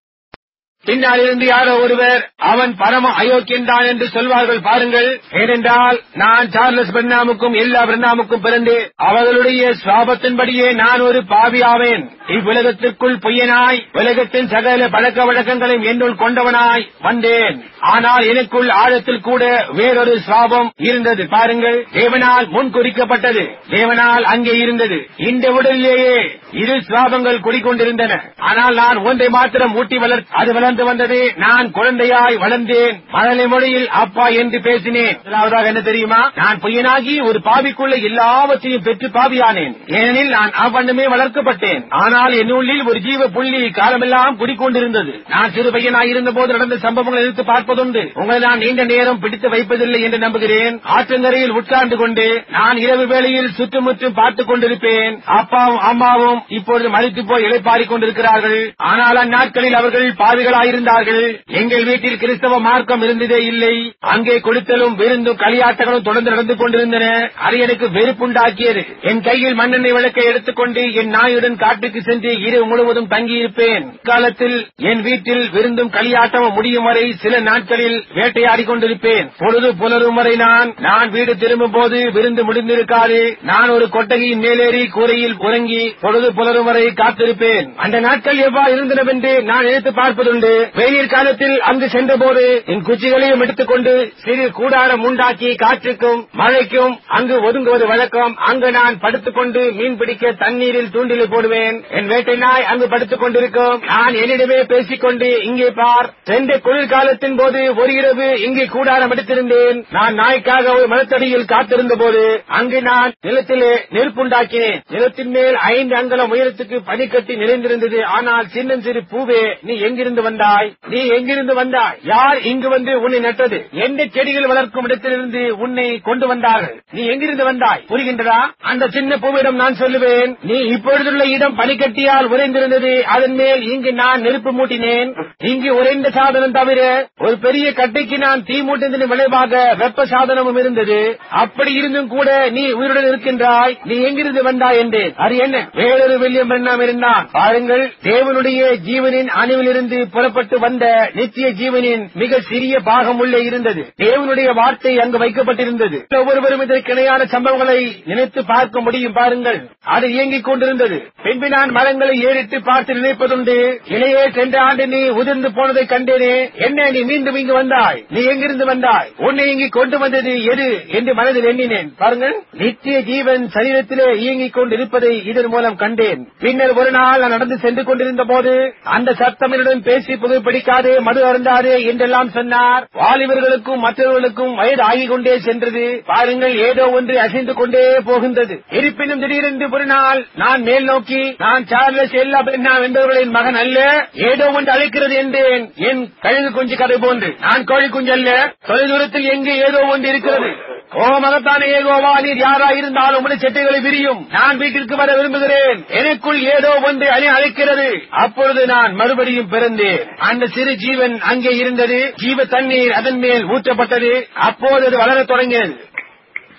[SPEAKER 1] பின்னால் இருந்து யாரோ ஒருவர் அவன் பரம அயோக்கியன் தான் என்று சொல்வார்கள் பாருங்கள் ஏனென்றால் நான் சார்லஸ் பிரணாமுக்கும் எல்லா பிரணாமுக்கும் பிறந்து அவர்களுடைய சுவாபத்தின்படியே நான் ஒரு பாவி ஆவேன் இவ்வுலகத்திற்குள் பொய்யனாய் உலகத்தின் சகல பழக்க வழக்கங்களையும் என்னுள் கொண்டவனாய் வந்தேன் ஆனால் எனக்குள் ஆழத்தில் கூட வேறொரு சுவாபம் இருந்தது பாருங்கள் தேவனால் முன் குறிக்கப்பட்டது தேவனால் அங்கே இருந்தது இந்த உடலிலேயே இரு சுவாபங்கள் குடிக்கொண்டிருந்தன ஆனால் நான் ஒன்றை மாத்திரம் ஊட்டி வளர் அது வளர்ந்து வந்தது நான் குழந்தையாய் வளர்ந்தேன் மழலை மொழியில் அப்பா என்று பேசினேன் முதலாவதாக என்ன தெரியுமா நான் பொய்யனாகி ஒரு பாவிக்குள்ள எல்லாவற்றையும் பெற்று பாவியானேன் ஏனெனில் நான் அவ்வண்ணமே வளர்க்கப்பட்டேன் ஆனால் என் உள்ளில் ஒரு ஜீவ புள்ளி காலமெல்லாம் குடிக்கொண்டிருந்தது நான் சிறு பையனாய் இருந்த போது நடந்த சம்பவங்களை எடுத்து பார்ப்பதுண்டு உங்களை நான் நீண்ட நேரம் பிடித்து வைப்பதில்லை என்று நம்புகிறேன் ஆற்றங்கரையில் உட்கார்ந்து கொண்டு நான் இரவு வேளையில் சுற்றுமுற்றும் பார்த்துக் கொண்டிருப்பேன் அப்பாவும் அம்மாவும் இப்பொழுது மறித்து போய் இளைப்பாறிக் கொண்டிருக்கிறார்கள் ஆனால் அந்நாட்களில் அவர்கள் பாவிகளாயிருந்தார்கள் எங்கள் வீட்டில் கிறிஸ்தவ மார்க்கம் இருந்ததே இல்லை அங்கே கொடுத்தலும் விருந்தும் களியாட்டங்களும் தொடர்ந்து நடந்து கொண்டிருந்தன அது எனக்கு வெறுப்புண்டாக்கியது என் கையில் மண்ணெண்ணெய் விளக்கை எடுத்துக்கொண்டு என் நாயுடன் காட்டுக்கு சென்று இரவு முழுவதும் தங்கியிருப்பேன் காலத்தில் என் வீட்டில் விருந்தும் களியாட்டமும் முடியும் வரை சில நாட்களில் வேட்டையாடிக் கொண்டிருப்பேன் பொழுது புலரும் வரை நான் நான் வீடு திரும்பும் போது விருந்து முடிந்திருக்காது நான் ஒரு கொட்டகையின் மேலேறி கூரையில் உறங்கி பொழுது புலரும் வரை காத்திருப்பேன் அந்த நாட்கள் எவ்வாறு இருந்தனவென்று நான் நினைத்து பார்ப்பதுண்டு வெயில் காலத்தில் அங்கு சென்றபோது என் குச்சிகளையும் எடுத்துக்கொண்டு சிறு கூடாரம் உண்டாக்கி காற்றுக்கும் மழைக்கும் அங்கு ஒதுங்குவது வழக்கம் அங்கு நான் படுத்துக்கொண்டு மீன் பிடிக்க தண்ணீரில் தூண்டிலை போடுவேன் என் வேட்டை நாய் அங்கு படுத்துக் கொண்டிருக்கும் நான் என்னிடமே பேசிக்கொண்டு இங்கே பார் சென்ற குளிர்காலத்தின் போது ஒரு இரவு இங்கே கூடாரம் எடுத்திருந்தேன் நான் நாய்க்காக ஒரு மரத்தடியில் காத்திருந்த போது அங்கு நான் நிலத்திலே நெருப்புண்டாக்கினேன் நிலத்தின் மேல் ஐந்து அங்கலம் உயரத்துக்கு பனிக்கட்டி நிறைந்திருந்தது ஆனால் சின்னஞ்சிறு பூவே நீ எங்கிருந்து வந்தாய் நீ எங்கிருந்து வந்தாய் யார் இங்கு வந்து உன்னை நட்டது எந்த செடிகள் வளர்க்கும் இடத்திலிருந்து உன்னை கொண்டு வந்தார்கள் நீ எங்கிருந்து வந்தாய் புரிகின்றதா அந்த சின்ன பூவிடம் நான் சொல்லுவேன் நீ இப்பொழுதுள்ள இடம் பனிக்கட்டியால் உறைந்திருந்தது அதன் மேல் இங்கு நான் நெருப்பு மூட்டினேன் இங்கு உறைந்த சாதனம் தவிர ஒரு பெரிய கட்டைக்கு நான் தீ மூட்டினதன் விளைவாக வெப்ப சாதனமும் இருந்தது அப்படி இருந்தும் கூட நீ உயிருடன் இருக்கின்றாய் நீ எங்கிருந்து வந்தாய் என்றேன் அது என்ன வேறொரு வில்லியம் பெண்ணாம் இருந்தான் பாருங்கள் தேவனுடைய ஜீவனின் அணுவிலிருந்து புறப்பட்டு வந்த நித்திய ஜீவனின் மிக சிறிய பாகம் உள்ளே இருந்தது தேவனுடைய வார்த்தை அங்கு வைக்கப்பட்டிருந்தது ஒவ்வொருவரும் இதற்கு இணையான சம்பவங்களை நினைத்து பார்க்க முடியும் பாருங்கள் அது இயங்கிக் கொண்டிருந்தது பின்பு நான் மரங்களை ஏறிட்டு பார்த்து நினைப்பதுண்டு இளையே சென்ற ஆண்டு நீ உதிர்ந்து போனதை கண்டேனே என்ன நீ மீண்டும் இங்கு வந்தாய் நீ எங்கிருந்து வந்தாய் உன்னை இங்கு கொண்டு வந்தது எது என்று மனதில் எண்ணினேன் பாருங்கள் நித்திய ஜீவன் சரீரத்திலே இயங்கிக் கொண்டிருப்பதை இதன் மூலம் கண்டேன் பின்னர் ஒரு நாள் நான் நடந்து சென்று கொண்டிருந்த போது அந்த சத்தம் என்னுடன் பேசி புகைப்பிடிக்காதே மது அருந்தாதே என்றெல்லாம் சொன்னார் வாலிபர்களுக்கும் மற்றவர்களுக்கும் வயது ஆகிக் கொண்டே சென்றது பாருங்கள் ஏதோ ஒன்று அசைந்து கொண்டே போகின்றது இருப்பினும் திடீரென்று ஒரு நாள் நான் மேல் நோக்கி நான் சார்லஸ் எல்லா பெண்ணா என்பவர்களின் மகன் அல்ல ஏதோ ஒன்று அழைக்கிறது என்றேன் என் கழுகு குஞ்சு கதை போன்று நான் கோழி குஞ்சு அல்ல தொலைதூரத்தில் எங்கே ஏதோ ஒன்று இருக்கிறது ஓ மகத்தான ஏகோவா நீர் யாரா இருந்தாலும் உடைய செட்டைகளை விரியும் நான் வீட்டிற்கு வர விரும்புகிறேன் எனக்குள் ஏதோ ஒன்று அணி அழைக்கிறது அப்பொழுது நான் மறுபடியும் பிறந்தேன் அந்த சிறு ஜீவன் அங்கே இருந்தது ஜீவ தண்ணீர் அதன் மேல் ஊற்றப்பட்டது அப்போது அது வளரத் தொடங்கியது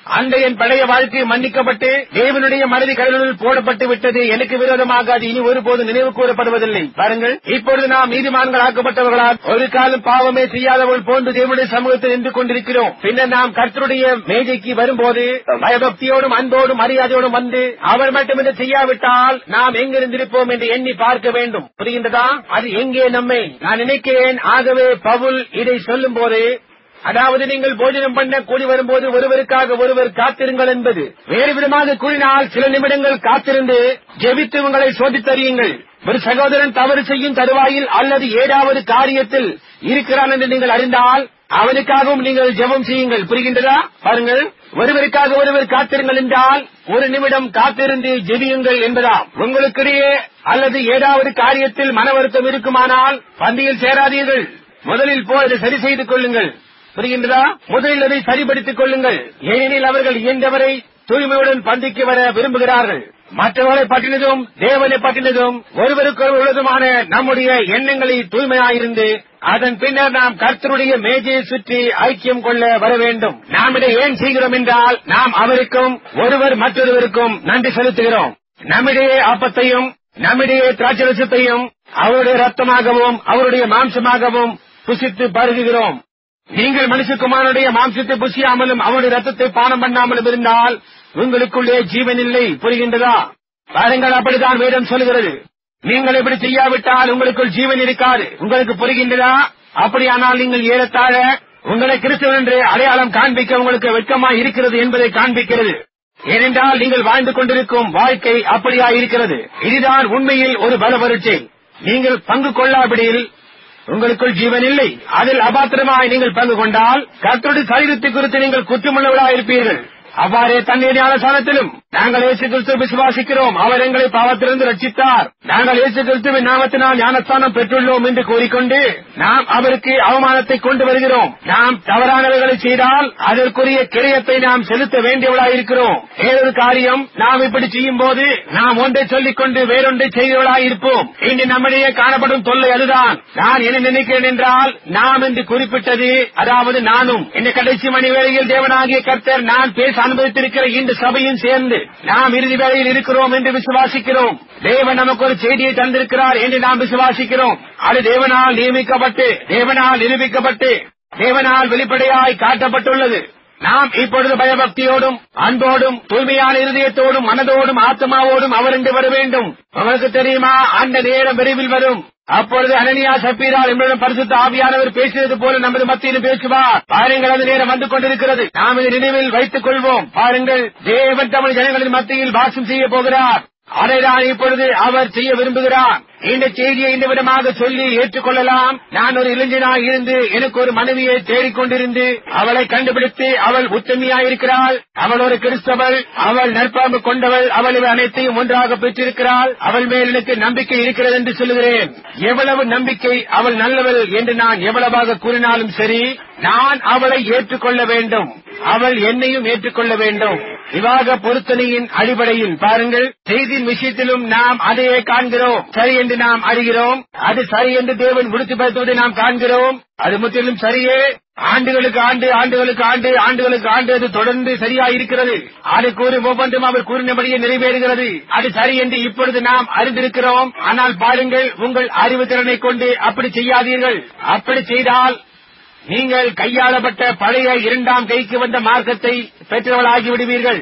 [SPEAKER 1] அந்த என் பழைய வாழ்க்கை மன்னிக்கப்பட்டு தேவனுடைய மனதி கடலில் போடப்பட்டு விட்டது எனக்கு விரோதமாக அது இனி ஒருபோது நினைவு கூறப்படுவதில்லை பாருங்கள் இப்பொழுது நாம் நீதிமான்கள் ஆக்கப்பட்டவர்களால் ஒரு காலம் பாவமே செய்யாதவள் போன்று தேவனுடைய சமூகத்தில் நின்று கொண்டிருக்கிறோம் பின்னர் நாம் கர்த்தருடைய மேஜைக்கு வரும்போது பயபக்தியோடும் அன்போடும் மரியாதையோடும் வந்து அவர் மட்டும் இதை செய்யாவிட்டால் நாம் எங்கிருந்திருப்போம் என்று எண்ணி பார்க்க வேண்டும் புரிகின்றதா அது எங்கே நம்மை நான் நினைக்கிறேன் ஆகவே பவுல் இதை சொல்லும் போது அதாவது நீங்கள் போஜனம் பண்ண கூடி வரும்போது ஒருவருக்காக ஒருவர் காத்திருங்கள் என்பது வேறு விதமாக கூறினால் சில நிமிடங்கள் காத்திருந்து ஜெபித்து உங்களை சோதித்தறியுங்கள் ஒரு சகோதரன் தவறு செய்யும் தருவாயில் அல்லது ஏதாவது காரியத்தில் இருக்கிறான் என்று நீங்கள் அறிந்தால் அவனுக்காகவும் நீங்கள் ஜெபம் செய்யுங்கள் புரிகின்றதா பாருங்கள் ஒருவருக்காக ஒருவர் காத்திருங்கள் என்றால் ஒரு நிமிடம் காத்திருந்து ஜெபியுங்கள் என்பதா உங்களுக்கிடையே அல்லது ஏதாவது காரியத்தில் மன வருத்தம் இருக்குமானால் பந்தியில் சேராதீர்கள் முதலில் போய் அதை சரி செய்து கொள்ளுங்கள் புரிகின்றதா முதலில் அதை சரிபடுத்திக் கொள்ளுங்கள் ஏனெனில் அவர்கள் இயன்றவரை தூய்மையுடன் பந்திக்கு வர விரும்புகிறார்கள் மற்றவர்களை பற்றினதும் தேவனை பற்றினதும் ஒருவருக்கு உள்ளதுமான நம்முடைய எண்ணங்களை தூய்மையாயிருந்து அதன் பின்னர் நாம் கர்த்தருடைய மேஜையை சுற்றி ஐக்கியம் கொள்ள வர வேண்டும் நாம் இதை ஏன் செய்கிறோம் என்றால் நாம் அவருக்கும் ஒருவர் மற்றொருவருக்கும் நன்றி செலுத்துகிறோம் நம்மிடையே அப்பத்தையும் நம்மிடையே திராட்சரசத்தையும் அவருடைய ரத்தமாகவும் அவருடைய மாம்சமாகவும் புசித்து பருகுகிறோம் நீங்கள் மனுஷகுமாரனுடைய மாம்சத்தை புசியாமலும் அவருடைய ரத்தத்தை பானம் பண்ணாமலும் இருந்தால் உங்களுக்குள்ளே ஜீவன் இல்லை புரிகின்றதா பாருங்கள் அப்படித்தான் வேதம் சொல்கிறது நீங்கள் இப்படி செய்யாவிட்டால் உங்களுக்குள் ஜீவன் இருக்காது உங்களுக்கு புரிகின்றதா அப்படியானால் நீங்கள் ஏறத்தாழ உங்களை கிறிஸ்தவன் என்று அடையாளம் காண்பிக்க உங்களுக்கு வெட்கமாய் இருக்கிறது என்பதை காண்பிக்கிறது ஏனென்றால் நீங்கள் வாழ்ந்து கொண்டிருக்கும் வாழ்க்கை அப்படியா இருக்கிறது இதுதான் உண்மையில் ஒரு பலவருட்சை நீங்கள் பங்கு கொள்ளாவிடில் உங்களுக்குள் ஜீவன் இல்லை அதில் அபாத்திரமாய் நீங்கள் பங்கு கொண்டால் கர்த்தருடைய சரீரத்தை குறித்து நீங்கள் குற்றமுள்ளவர்களாக இருப்பீர்கள் அவ்வாறே தண்ணீர் ஞானசானத்திலும் நாங்கள் இயேசு கிறிஸ்துவ விசுவாசிக்கிறோம் அவர் எங்களை பாவத்திலிருந்து ரட்சித்தார் நாங்கள் இயேசு கிறிஸ்துவின் நாமத்தினால் ஞானஸ்தானம் பெற்றுள்ளோம் என்று கூறிக்கொண்டு நாம் அவருக்கு அவமானத்தை கொண்டு வருகிறோம் நாம் தவறானவர்களை செய்தால் அதற்குரிய கிரயத்தை நாம் செலுத்த வேண்டியவளாயிருக்கிறோம் ஏதொரு காரியம் நாம் இப்படி செய்யும் போது நாம் ஒன்றை சொல்லிக் கொண்டு வேறொன்றை செய்தவளாயிருப்போம் இன்று நம்மிடையே காணப்படும் தொல்லை அதுதான் நான் என்ன நினைக்கிறேன் என்றால் நாம் என்று குறிப்பிட்டது அதாவது நானும் இந்த கடைசி மணி வேளையில் தேவனாகிய கர்த்தர் நான் பேச அனுபவித்திருக்கிற இந்த சபையும் சேர்ந்து நாம் இறுதி வேளையில் இருக்கிறோம் என்று விசுவாசிக்கிறோம் தேவன் நமக்கு ஒரு செய்தியை தந்திருக்கிறார் என்று நாம் விசுவாசிக்கிறோம் அது தேவனால் நியமிக்கப்பட்டு தேவனால் நிரூபிக்கப்பட்டு தேவனால் வெளிப்படையாய் காட்டப்பட்டுள்ளது நாம் இப்பொழுது பயபக்தியோடும் அன்போடும் தூய்மையான இருதயத்தோடும் மனதோடும் ஆத்மாவோடும் அவர் என்று வர வேண்டும் உங்களுக்கு தெரியுமா அந்த நேரம் விரைவில் வரும் அப்பொழுது அனனியா சப்பீரா என்பதும் பரிசுத்த ஆவியானவர் பேசியது போல நமது மத்தியில் பேசுவார் பாருங்கள் அது நேரம் வந்து கொண்டிருக்கிறது நாம் இதை நினைவில் வைத்துக் கொள்வோம் பாருங்கள் தேவன் தமிழ் ஜனங்களின் மத்தியில் வாசம் செய்ய போகிறார் அதைதான் இப்பொழுது அவர் செய்ய விரும்புகிறார் இந்த செய்தியை இந்த விதமாக சொல்லி ஏற்றுக்கொள்ளலாம் நான் ஒரு இளைஞனாய் இருந்து எனக்கு ஒரு மனைவியை தேடிக்கொண்டிருந்து அவளை கண்டுபிடித்து அவள் உத்தமியாயிருக்கிறாள் அவள் ஒரு கிறிஸ்தவள் அவள் நற்பாம்பு கொண்டவள் அவள் இவை அனைத்தையும் ஒன்றாக பெற்றிருக்கிறாள் அவள் மேல் எனக்கு நம்பிக்கை இருக்கிறது என்று சொல்லுகிறேன் எவ்வளவு நம்பிக்கை அவள் நல்லவள் என்று நான் எவ்வளவாக கூறினாலும் சரி நான் அவளை ஏற்றுக்கொள்ள வேண்டும் அவள் என்னையும் ஏற்றுக்கொள்ள வேண்டும் விவாக பொருத்தனையின் அடிப்படையில் பாருங்கள் செய்தியின் விஷயத்திலும் நாம் அதையே காண்கிறோம் சரி என்று நாம் அறிகிறோம் அது சரி என்று தேவன் உறுதிப்படுத்துவதை நாம் காண்கிறோம் அது முற்றிலும் சரியே ஆண்டுகளுக்கு ஆண்டு ஆண்டுகளுக்கு ஆண்டு ஆண்டுகளுக்கு ஆண்டு அது தொடர்ந்து சரியாயிருக்கிறது அது கூறும் ஒவ்வொன்றும் அவர் கூறினபடியே நிறைவேறுகிறது அது சரி என்று இப்பொழுது நாம் அறிந்திருக்கிறோம் ஆனால் பாருங்கள் உங்கள் அறிவு திறனை கொண்டு அப்படி செய்யாதீர்கள் அப்படி செய்தால் நீங்கள் கையாளப்பட்ட பழைய இரண்டாம் கைக்கு வந்த மார்க்கத்தை பெற்றவர்களாகி விடுவீர்கள்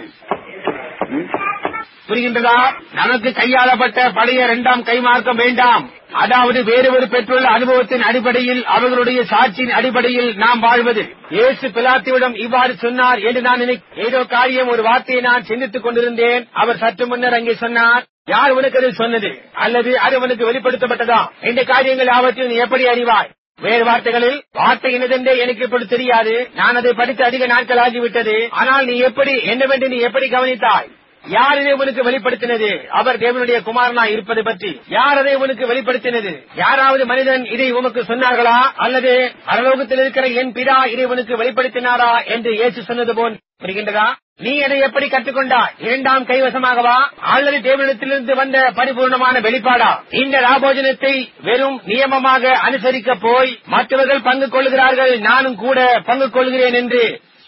[SPEAKER 1] புரிகின்றதா நமக்கு கையாளப்பட்ட பழைய இரண்டாம் கை மார்க்கம் வேண்டாம் அதாவது வேறு ஒரு பெற்றுள்ள அனுபவத்தின் அடிப்படையில் அவர்களுடைய சாட்சியின் அடிப்படையில் நாம் வாழ்வது இயேசு பிலாத்தியிடம் இவ்வாறு சொன்னார் என்று நான் நினை ஏதோ காரியம் ஒரு வார்த்தையை நான் சிந்தித்துக் கொண்டிருந்தேன் அவர் சற்று முன்னர் அங்கே சொன்னார் யார் உனக்கு அதை சொன்னது அல்லது அது உனக்கு வெளிப்படுத்தப்பட்டதா இந்த காரியங்கள் ஆவற்றில் நீ எப்படி அறிவாய் வேறு வார்த்தைகளில் வார்த்தை என்னதென்றே எனக்கு இப்படி தெரியாது நான் அதை படித்து அதிக நாட்கள் ஆகிவிட்டது ஆனால் நீ எப்படி என்னவென்று நீ எப்படி கவனித்தாய் யார் இதை உனக்கு வெளிப்படுத்தினது அவர் தேவனுடைய குமாரனா இருப்பது பற்றி யார் அதை உனக்கு வெளிப்படுத்தினது யாராவது மனிதன் இதை உமக்கு சொன்னார்களா அல்லது பரலோகத்தில் இருக்கிற என் பிதா இதை உனக்கு வெளிப்படுத்தினாரா என்று இயேசு சொன்னது போல் புரிகின்றதா நீ அதை எப்படி கற்றுக்கொண்டாய் இரண்டாம் கைவசமாகவா அல்லது தேவனிடத்திலிருந்து வந்த பரிபூர்ணமான வெளிப்பாடா இந்த ராபோஜனத்தை வெறும் நியமமாக அனுசரிக்க போய் மற்றவர்கள் பங்கு கொள்கிறார்கள் நானும் கூட பங்கு கொள்கிறேன் என்று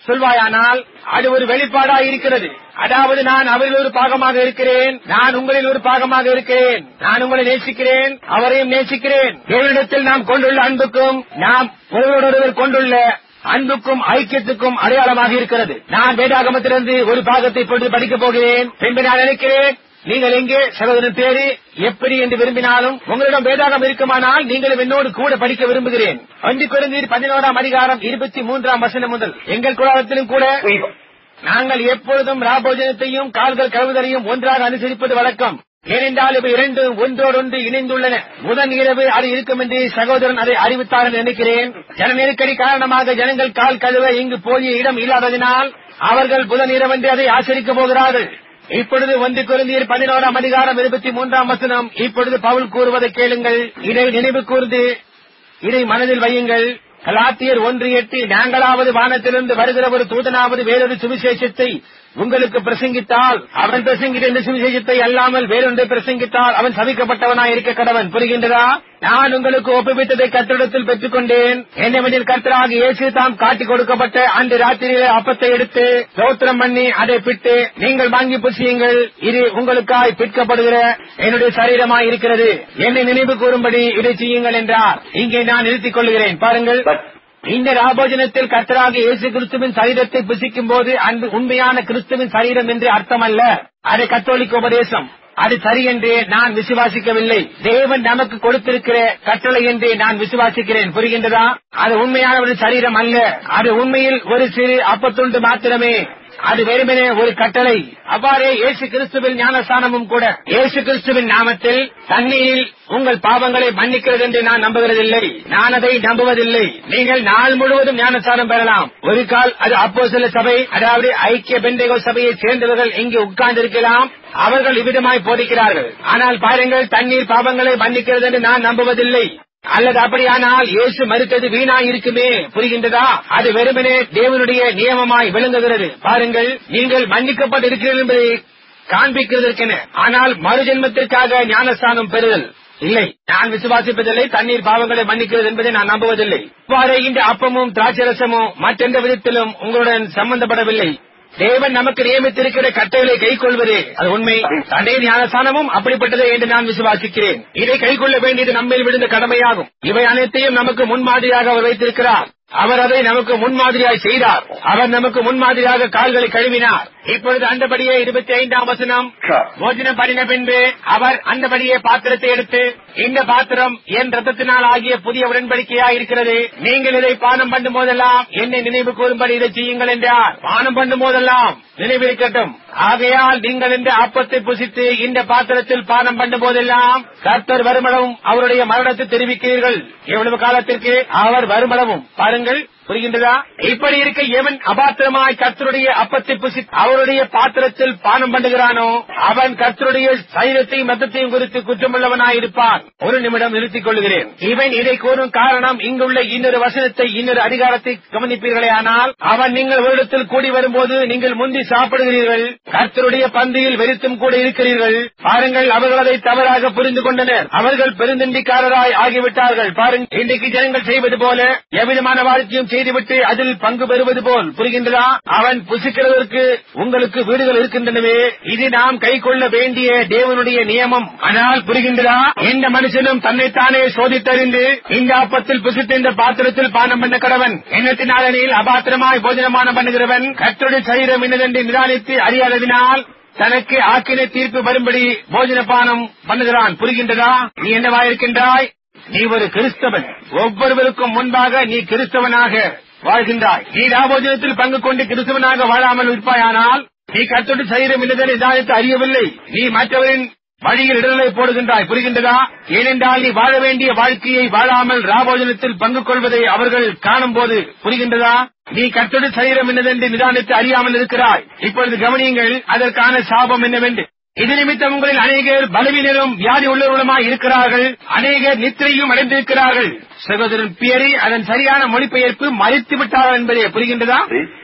[SPEAKER 1] சொல்வாயானால் அது ஒரு வெளிப்பாடாய் இருக்கிறது அதாவது நான் அவரில் ஒரு பாகமாக இருக்கிறேன் நான் உங்களில் ஒரு பாகமாக இருக்கிறேன் நான் உங்களை நேசிக்கிறேன் அவரையும் நேசிக்கிறேன் தேவனிடத்தில் நாம் கொண்டுள்ள அன்புக்கும் நாம் ஒருவரோடொருவர் கொண்டுள்ள அன்புக்கும் ஐக்கியத்துக்கும் அடையாளமாக இருக்கிறது நான் வேதாகமத்திலிருந்து ஒரு பாகத்தை இப்பொழுது படிக்கப் போகிறேன் பின்பு நான் நினைக்கிறேன் நீங்கள் எங்கே சகோதரன் பேரு எப்படி என்று விரும்பினாலும் உங்களிடம் வேதாகம் இருக்குமானால் நீங்களும் என்னோடு கூட படிக்க விரும்புகிறேன் ஒன்று குறைந்தீர் பதினோராம் அதிகாரம் இருபத்தி மூன்றாம் வசனம் முதல் எங்கள் குழாவத்திலும் கூட
[SPEAKER 2] We,
[SPEAKER 1] நாங்கள் எப்பொழுதும் ராபோஜனத்தையும் கால்கள் கழுவுதலையும் ஒன்றாக அனுசரிப்பது வழக்கம் ஏனென்றால் இவை இரண்டும் ஒன்றோடொன்று இணைந்துள்ளன முதன் இரவு அது இருக்கும் என்று சகோதரன் அதை அறிவித்தார் என்று நினைக்கிறேன் ஜன நெருக்கடி காரணமாக ஜனங்கள் கால் கழுவ இங்கு போதிய இடம் இல்லாததினால் அவர்கள் புதன் இரவென்று அதை ஆச்சரிக்கப் போகிறார்கள் இப்பொழுது ஒன்று குருந்தீர் பதினோராம் அதிகாரம் இருபத்தி மூன்றாம் வசனம் இப்பொழுது பவுல் கூறுவதை கேளுங்கள் இதை நினைவு கூர்ந்து இதை மனதில் வையுங்கள் கலாத்தியர் ஒன்று எட்டு நாங்களாவது வானத்திலிருந்து வருகிற ஒரு தூதனாவது வேறொரு சுவிசேஷத்தை உங்களுக்கு பிரசங்கித்தால் அவன் பிரசங்கித்த இந்த சுவிசேஷத்தை அல்லாமல் வேறொன்றை பிரசங்கித்தால் அவன் சபிக்கப்பட்டவனாய் இருக்க கடவன் புரிகின்றதா நான் உங்களுக்கு ஒப்புவித்ததை கத்திடத்தில் பெற்றுக் கொண்டேன் என்னவெனில் கர்த்தராக இயேசு தாம் காட்டிக் கொடுக்கப்பட்ட அன்று ராத்திரியிலே அப்பத்தை எடுத்து சோத்திரம் பண்ணி அதை பிட்டு நீங்கள் வாங்கி புசியுங்கள் இது உங்களுக்காய் பிற்கப்படுகிற என்னுடைய சரீரமாய் இருக்கிறது என்னை நினைவு கூறும்படி இதை செய்யுங்கள் என்றார் இங்கே நான் நிறுத்திக் கொள்கிறேன் பாருங்கள்
[SPEAKER 2] but
[SPEAKER 1] இந்த ராபோஜனத்தில் கர்த்தராக இயேசு கிறிஸ்துவின் சரீரத்தை புசிக்கும் போது அன்பு உண்மையான கிறிஸ்துவின் சரீரம் என்று அர்த்தமல்ல அது கத்தோலிக்க உபதேசம் அது சரி என்று நான் விசுவாசிக்கவில்லை தேவன் நமக்கு கொடுத்திருக்கிற கட்டளை என்று நான் விசுவாசிக்கிறேன் புரிகின்றதா அது உண்மையான ஒரு சரீரம் அல்ல அது உண்மையில் ஒரு சிறு அப்பத்துண்டு மாத்திரமே அது வெறுமனே ஒரு கட்டளை அவ்வாறே இயேசு கிறிஸ்துவின் ஞானஸ்தானமும் கூட இயேசு கிறிஸ்துவின் நாமத்தில் தண்ணீரில் உங்கள் பாவங்களை மன்னிக்கிறது என்று நான் நம்புகிறதில்லை நான் அதை நம்புவதில்லை நீங்கள் நாள் முழுவதும் ஞானஸ்தானம் பெறலாம் ஒரு கால் அது அப்போ சில சபை அதாவது ஐக்கிய பெண்டகோ சபையை சேர்ந்தவர்கள் இங்கு உட்கார்ந்திருக்கலாம் அவர்கள் இவ்விதமாய் போதிக்கிறார்கள் ஆனால் பாருங்கள் தண்ணீர் பாவங்களை மன்னிக்கிறது என்று நான் நம்புவதில்லை அல்லது அப்படியானால் இயேசு மறுத்தது வீணாய் இருக்குமே புரிகின்றதா அது வெறுமனே தேவனுடைய நியமமாய் விளங்குகிறது பாருங்கள் நீங்கள் மன்னிக்கப்பட்டிருக்கிறீர்கள் என்பதை காண்பிக்கிறதற்கென ஆனால் மறுஜென்மத்திற்காக ஞானஸ்தானம் பெறுதல் இல்லை நான் விசுவாசிப்பதில்லை தண்ணீர் பாவங்களை மன்னிக்கிறது என்பதை நான் நம்புவதில்லை இவ்வாறே இந்த அப்பமும் திராட்சரசமும் மற்றெந்த விதத்திலும் உங்களுடன் சம்பந்தப்படவில்லை தேவன் நமக்கு நியமித்திருக்கிற கட்டளை கை கொள்வது அது உண்மை தண்டை ஞானஸ்தானமும் அப்படிப்பட்டதே என்று நான் விசுவாசிக்கிறேன் இதை கை கொள்ள வேண்டியது நம்மில் விழுந்த கடமையாகும் இவை அனைத்தையும் நமக்கு முன்மாதிரியாக அவர் வைத்திருக்கிறார் அவர் அதை நமக்கு முன்மாதிரியாய் செய்தார் அவர் நமக்கு முன்மாதிரியாக கால்களை கழுவினார் இப்பொழுது அந்தபடியே இருபத்தி ஐந்தாம் வசனம்
[SPEAKER 2] Sure.
[SPEAKER 1] போஜனம் பண்ணின பின்பு அவர் அந்தபடியே பாத்திரத்தை எடுத்து இந்த பாத்திரம் என் ரத்தத்தினால் ஆகிய புதிய உடன்படிக்கையாய் இருக்கிறது நீங்கள் இதை பானம் பண்ணும் போதெல்லாம் என்னை நினைவு கூறும்படி இதை செய்யுங்கள் என்றார் பானம் பண்ணும் போதெல்லாம் நினைவிருக்கட்டும் ஆகையால் நீங்கள் இந்த அப்பத்தை புசித்து இந்த பாத்திரத்தில் பானம் பண்ணும் போதெல்லாம் கர்த்தர் வருமளவும் அவருடைய மரணத்தை தெரிவிக்கிறீர்கள் எவ்வளவு காலத்திற்கு அவர் வருமளவும் பாருங்கள் புரிகின்றதா இப்படி இருக்க எவன் அபாத்திரமாய் கர்த்தருடைய அப்பத்தை புசி அவருடைய பாத்திரத்தில் பானம் பண்ணுகிறானோ அவன் கர்த்தருடைய சைரத்தையும் மதத்தையும் குறித்து குற்றமுள்ளவனாய் இருப்பான் ஒரு நிமிடம் நிறுத்திக் கொள்கிறேன் இவன் இதை கூறும் காரணம் இங்குள்ள இன்னொரு வசனத்தை இன்னொரு அதிகாரத்தை கவனிப்பீர்களே ஆனால் அவன் நீங்கள் ஒரு இடத்தில் கூடி வரும்போது நீங்கள் முந்தி சாப்பிடுகிறீர்கள் கர்த்தருடைய பந்தியில் வெறித்தும் கூட இருக்கிறீர்கள் பாருங்கள் அவர்கள் அதை தவறாக புரிந்து கொண்டனர் அவர்கள் பெருந்தண்டிக்காரராய் ஆகிவிட்டார்கள் பாருங்கள் இன்றைக்கு ஜனங்கள் செய்வது போல எவ்விதமான வாழ்க்கையும் செய்துவிட்டு அதில் பங்கு பெறுவது போல் புரிகின்றதா அவன் புசிக்கிறதற்கு உங்களுக்கு வீடுகள் இருக்கின்றனவே இது நாம் கை கொள்ள வேண்டிய தேவனுடைய நியமம் ஆனால் புரிகின்றதா எந்த மனுஷனும் தன்னைத்தானே சோதித்தறிந்து இந்த அப்பத்தில் புசித்து இந்த பாத்திரத்தில் பானம் பண்ண கடவன் எண்ணத்தினாலனில் அபாத்திரமாய் போஜனமானம் பண்ணுகிறவன் கர்த்தருடைய சரீரம் என்னதென்று நிதானித்து அறியாததினால் தனக்கு ஆக்கினை தீர்ப்பு வரும்படி போஜனபானம் பண்ணுகிறான் புரிகின்றதா நீ என்னவா இருக்கின்றாய் நீ ஒரு கிறிஸ்தவன் ஒவ்வொருவருக்கும் முன்பாக நீ கிறிஸ்தவனாக வாழ்கின்றாய் நீ ராபோஜனத்தில் பங்கு கொண்டு கிறிஸ்தவனாக வாழாமல் இருப்பாயானால் நீ கத்தோடு சரீரம் இல்லதென்று நிதானித்து அறியவில்லை நீ மற்றவரின் வழியில் இடர்களை போடுகின்றாய் புரிகின்றதா ஏனென்றால் நீ வாழ வேண்டிய வாழ்க்கையை வாழாமல் ராபோஜனத்தில் பங்கு கொள்வதை அவர்கள் காணும் போது புரிகின்றதா நீ கத்தோடு சரீரம் என்னதென்று நிதானித்து அறியாமல் இருக்கிறாய் இப்பொழுது கவனியுங்கள் அதற்கான சாபம் என்னவென்று இது நிமித்தம் உங்களில் அநேகர் பலவீனரும் வியாதி உள்ளவர்களுமாய் இருக்கிறார்கள் அநேகர் நித்திரையும் அடைந்திருக்கிறார்கள் சகோதரன் பியரி அதன் சரியான மொழிபெயர்ப்பு மறித்து விட்டார்கள் என்பதே புரிகின்றதா
[SPEAKER 2] Please.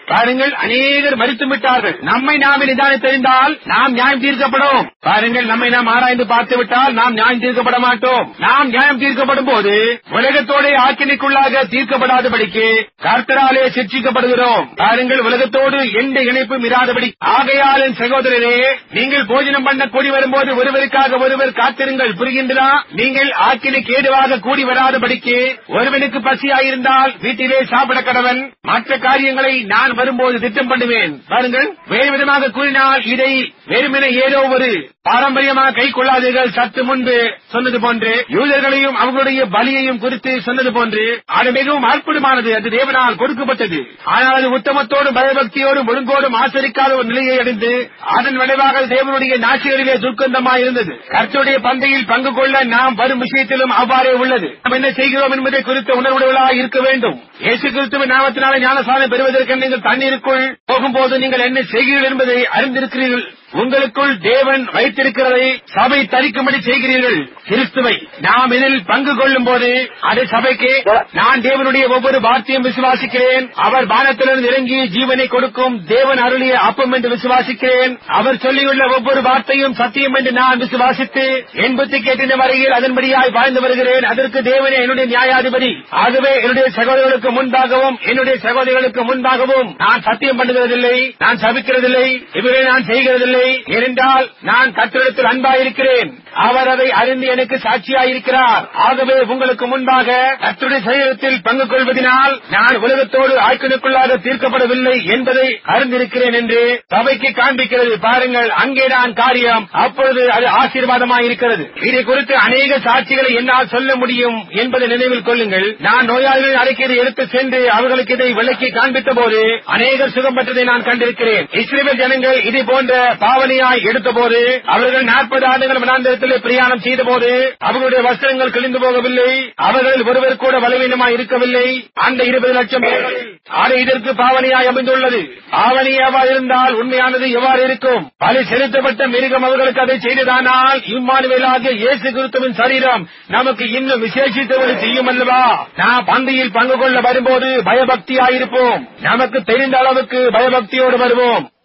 [SPEAKER 1] பாருங்கள் அநேகர் மறித்து விட்டார்கள் நம்மை நாம் நிதானம் தெரிந்தால் நாம் நியாயம் தீர்க்கப்படும் பாருங்கள் நம்மை நாம் ஆராய்ந்து பார்த்து விட்டால் நாம் நியாயம் தீர்க்கப்பட மாட்டோம் நாம் நியாயம் தீர்க்கப்படும் போது உலகத்தோட ஆக்கினைக்குள்ளாக தீர்க்கப்படாதபடிக்கு கர்த்தராலே சிக்ஷிக்கப்படுகிறோம் பாருங்கள் உலகத்தோடு எந்த இணைப்பும் இராதபடி ஆகையால் என் சகோதரரே நீங்கள் போஜனம் பண்ண கூடி வரும்போது ஒருவருக்காக ஒருவர் காத்திருங்கள் புரிகின்றதா நீங்கள் ஆக்கினைக்கு ஏதுவாக கூடி வராதபடிக்கு ஒருவனுக்கு பசியாயிருந்தால் வீட்டிலே சாப்பிட கடவன் மற்ற காரியங்களை நான் வரும்போது திட்டம் பண்ணுவேன் பாருங்கள் வேறு விதமாக கூறினால் இதை வெறுமனே ஏதோ ஒரு பாரம்பரியமாக கை கொள்ளாதீர்கள் சற்று முன்பு சொன்னது போன்று யூதர்களையும் அவர்களுடைய பலியையும் குறித்து சொன்னது போன்று அது மிகவும் அற்புதமானது அது தேவனால் கொடுக்கப்பட்டது ஆனால் அது உத்தமத்தோடும் பயபக்தியோடும் ஒழுங்கோடும் ஆசரிக்காத ஒரு நிலையை அடைந்து அதன் விளைவாக தேவனுடைய நாசிகளிலே துர்க்கந்தமாய் இருந்தது கர்த்தருடைய பந்தையில் பங்கு கொள்ள நாம் வரும் விஷயத்திலும் அவ்வாறே உள்ளது நாம் என்ன செய்கிறோம் என்பதை குறித்த உணர்வுடையவர்களாக இருக்க வேண்டும் இயேசு கிறிஸ்துவின் நாமத்தினாலே ஞானசானம் பெறுவதற்கு நீங்கள் தண்ணீருக்குள் போகும்போது நீங்கள் என்ன செய்கிறீர்கள் என்பதை அறிந்திருக்கிறீர்கள் உங்களுக்குள் தேவன் வைத்திருக்கிறதை சபை தரிக்கும்படி செய்கிறீர்கள் கிறிஸ்துவை நாம் இதில் பங்கு கொள்ளும் போது அது சபைக்கு நான் தேவனுடைய ஒவ்வொரு வார்த்தையும் விசுவாசிக்கிறேன் அவர் வானத்திலிருந்து இறங்கி ஜீவனை கொடுக்கும் தேவன் அருளிய அப்பம் என்று விசுவாசிக்கிறேன் அவர் சொல்லியுள்ள ஒவ்வொரு வார்த்தையும் சத்தியம் என்று நான் விசுவாசித்து என் புத்தி கேட்டின வரையில் அதன்படியாய் வாழ்ந்து வருகிறேன் அதற்கு தேவனே என்னுடைய நியாயாதிபதி ஆகவே என்னுடைய சகோதரர்களுக்கு முன்பாகவும் என்னுடைய சகோதரிகளுக்கு முன்பாகவும் நான் சத்தியம் பண்ணுகிறதில்லை நான் சபிக்கிறதில்லை இவரை நான் செய்கிறதில்லை ஏனென்றால் நான் கத்திரிடத்தில் அன்பாயிருக்கிறேன் அவர் அதை அறிந்து எனக்கு சாட்சியாயிருக்கிறார் ஆகவே உங்களுக்கு முன்பாக கத்துடைய சரீரத்தில் பங்கு கொள்வதனால் நான் உலகத்தோடு ஆய்க்கணுக்குள்ளாக தீர்க்கப்படவில்லை என்பதை அறிந்திருக்கிறேன் என்று சபைக்கு காண்பிக்கிறது பாருங்கள் அங்கேதான் காரியம் அப்பொழுது அது ஆசீர்வாதமாயிருக்கிறது இதை குறித்து அநேக சாட்சிகளை என்னால் சொல்ல முடியும் என்பதை நினைவில் கொள்ளுங்கள் நான் நோயாளிகள் அழைக்கிறது எடுத்து சென்று அவர்களுக்கு இதை விளக்கி காண்பித்த போது அநேகர் சுகம் பெற்றதை நான் கண்டிருக்கிறேன் இஸ்ரேல் ஜனங்கள் இதை போன்ற பாவனையாய் எடுத்தபோது அவர்கள் நாற்பது ஆண்டுகள் மனாந்தரத்திலே பிரயாணம் செய்த போது அவர்களுடைய வஸ்திரங்கள் கிழிந்து போகவில்லை அவர்கள் ஒருவர் கூட பலவீனமாய் இருக்கவில்லை அந்த இருபது லட்சம் பேர்களில் அது இதற்கு பாவனையாய் அமைந்துள்ளது பாவனை எவ்வாறு இருந்தால் உண்மையானது எவ்வாறு இருக்கும் பலி செலுத்தப்பட்ட மிருகம் அவர்களுக்கு அதை செய்ததானால் இம்மானுவேலாகிய இயேசு கிறிஸ்துவின் சரீரம் நமக்கு இன்னும் விசேஷித்தவரை செய்யும் அல்லவா நாம் பந்தியில் பங்கு கொள்ள வரும்போது பயபக்தியாயிருப்போம் நமக்கு தெரிந்த அளவுக்கு பயபக்தியோடு வருவோம்